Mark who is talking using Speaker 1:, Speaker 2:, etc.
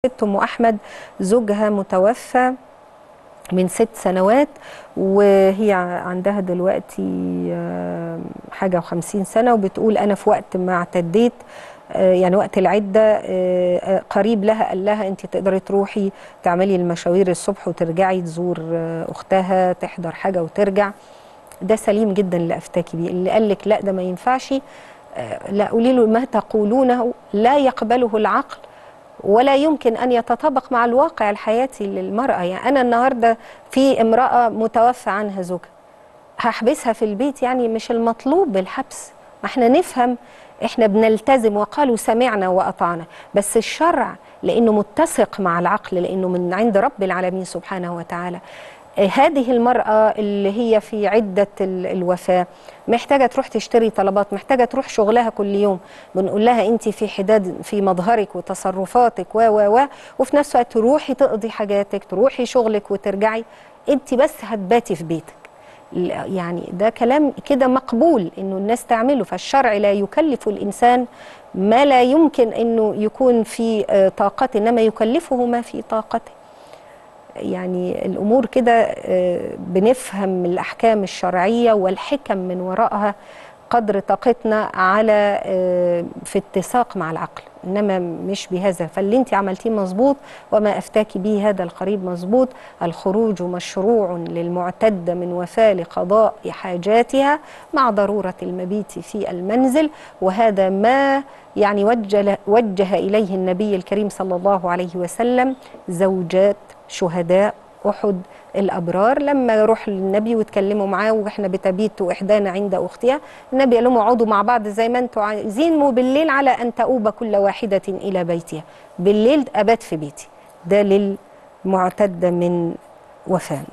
Speaker 1: ست ام احمد زوجها متوفى من ست سنوات وهي عندها دلوقتي آه، حاجه وخمسين سنه وبتقول انا في وقت ما اعتديت آه، يعني وقت العده آه، آه، قريب لها قال لها انت تقدري تروحي تعملي المشاوير الصبح وترجعي تزور آه، اختها تحضر حاجه وترجع ده سليم جدا اللي افتاكي بيه اللي قال لك لا ده ما ينفعش آه، لا قولي له ما تقولونه لا يقبله العقل ولا يمكن ان يتطابق مع الواقع الحياتي للمراه يعني انا النهارده في امراه متوفى عنها زوجها هحبسها في البيت يعني مش المطلوب بالحبس ما احنا نفهم احنا بنلتزم وقالوا سمعنا واطعنا بس الشرع لانه متسق مع العقل لانه من عند رب العالمين سبحانه وتعالى آه، هذه المرأة اللي هي في عدة ال- الوفاة محتاجة تروح تشتري طلبات محتاجة تروح شغلها كل يوم بنقول لها انت في حداد في مظهرك وتصرفاتك و و و وفي نفس الوقت تروحي تقضي حاجاتك تروحي شغلك وترجعي انت بس هتباتي في بيتك لا- يعني ده كلام كده مقبول انه الناس تعمله فالشرع لا يكلف الانسان ما لا يمكن انه يكون في آه، طاقته انما يكلفه ما في طاقته يعني الامور كده آه، بنفهم الاحكام الشرعيه والحكم من وراءها قدر طاقتنا على آه، في اتساق مع العقل انما مش بهذا فاللي انت عملتيه مظبوط وما افتاك به هذا القريب مظبوط الخروج مشروع للمعتده من وفاه لقضاء حاجاتها مع ضروره المبيت في المنزل وهذا ما يعني وجه وجه اليه النبي الكريم صلى الله عليه وسلم زوجات شهداء احد الابرار لما يروح للنبي ويتكلموا معاه واحنا بتبيت احدانا عند اختها النبي قال لهم اقعدوا مع بعض زي ما انتم عايزين وبالليل على ان تؤوب كل واحده الى بيتها بالليل ابات في بيتي ده للمعتده من وفاه